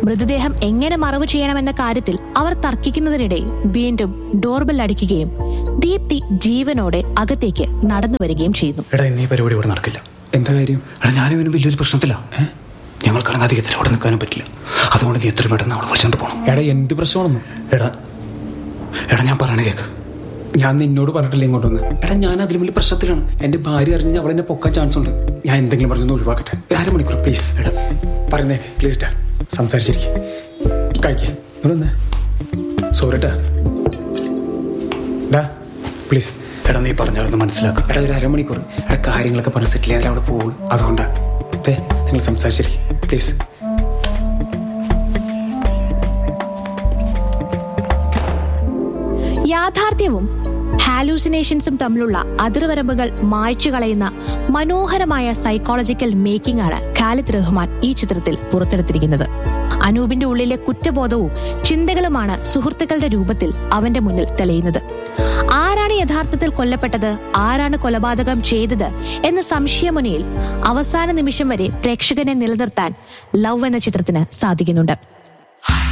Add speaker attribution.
Speaker 1: മൃതദേഹം എങ്ങനെ മറവ് ചെയ്യണമെന്ന കാര്യത്തിൽ അവർ തർക്കിക്കുന്നതിനിടെ വീണ്ടും ഡോർബെൽ അടിക്കുകയും ദീപ്തി ജീവനോടെ അകത്തേക്ക് നടന്നു വരികയും ചെയ്യുന്നു
Speaker 2: എടാ ഇന്ന് ഈ പരിപാടി ഇവിടെ നടക്കില്ല
Speaker 3: എന്താ കാര്യം
Speaker 2: എടാ ഞാനും ഇവനും വലിയൊരു പ്രശ്നത്തിലാ ഞങ്ങൾക്കാണെങ്കിൽ അധികത്തിൽ അവിടെ നിൽക്കാനും പറ്റില്ല അതുകൊണ്ട് നീ എത്ര പെട്ടെന്ന് അവിടെ വിളിച്ചോണ്ട് പോകണം
Speaker 3: എടാ എന്ത് പ്രശ്നമാണെന്ന്
Speaker 2: എടാ എടാ ഞാൻ പറയണ കേക്ക്
Speaker 3: ഞാൻ നിന്നോട് പറഞ്ഞിട്ടില്ല ഇങ്ങോട്ട് വന്ന് എടാ ഞാൻ അതിലും വലിയ പ്രശ്നത്തിലാണ് എന്റെ ഭാര്യ അറിഞ്ഞ് അവൾ എന്നെ പൊക്കാൻ ചാൻസ് ഉണ്ട് ഞാൻ എന്തെങ്കിലും പറഞ്ഞൊന്ന് ഒഴിവാക്കട്ടെ ഒരു അരമണിക്കൂർ പ്ലീസ് എടാ പറയുന്നേ പ്ലീസ് ടാ സംസാരിച്ചിരിക്കും കഴിക്കാം ഇവിടെ വന്നേ സോറി ടാ ഡാ പ്ലീസ്
Speaker 2: എടാ നീ പറഞ്ഞാലൊന്ന് മനസ്സിലാക്കുക
Speaker 3: എടാ ഒരു അരമണിക്കൂർ എടാ കാര്യങ്ങളൊക്കെ പറഞ്ഞ് സെറ്റിൽ ചെയ്യാൻ അവിടെ പോകുള്ളൂ അതുകൊണ്ടാ ഡേ നിങ്ങൾ സംസാരിച്ചിരിക്കും പ്ലീസ്
Speaker 1: യാഥാർത്ഥ്യവും ഹാലൂസിനേഷൻസും തമ്മിലുള്ള അതിർവരമ്പുകൾ മായ്ച്ചു കളയുന്ന മനോഹരമായ സൈക്കോളജിക്കൽ മേക്കിംഗ് ആണ് ഖാലിദ് റഹ്മാൻ ഈ ചിത്രത്തിൽ പുറത്തെടുത്തിരിക്കുന്നത് അനൂപിന്റെ ഉള്ളിലെ കുറ്റബോധവും ചിന്തകളുമാണ് സുഹൃത്തുക്കളുടെ രൂപത്തിൽ അവന്റെ മുന്നിൽ തെളിയുന്നത് ആരാണ് യഥാർത്ഥത്തിൽ കൊല്ലപ്പെട്ടത് ആരാണ് കൊലപാതകം ചെയ്തത് എന്ന സംശയമുനയിൽ അവസാന നിമിഷം വരെ പ്രേക്ഷകനെ നിലനിർത്താൻ ലവ് എന്ന ചിത്രത്തിന് സാധിക്കുന്നുണ്ട്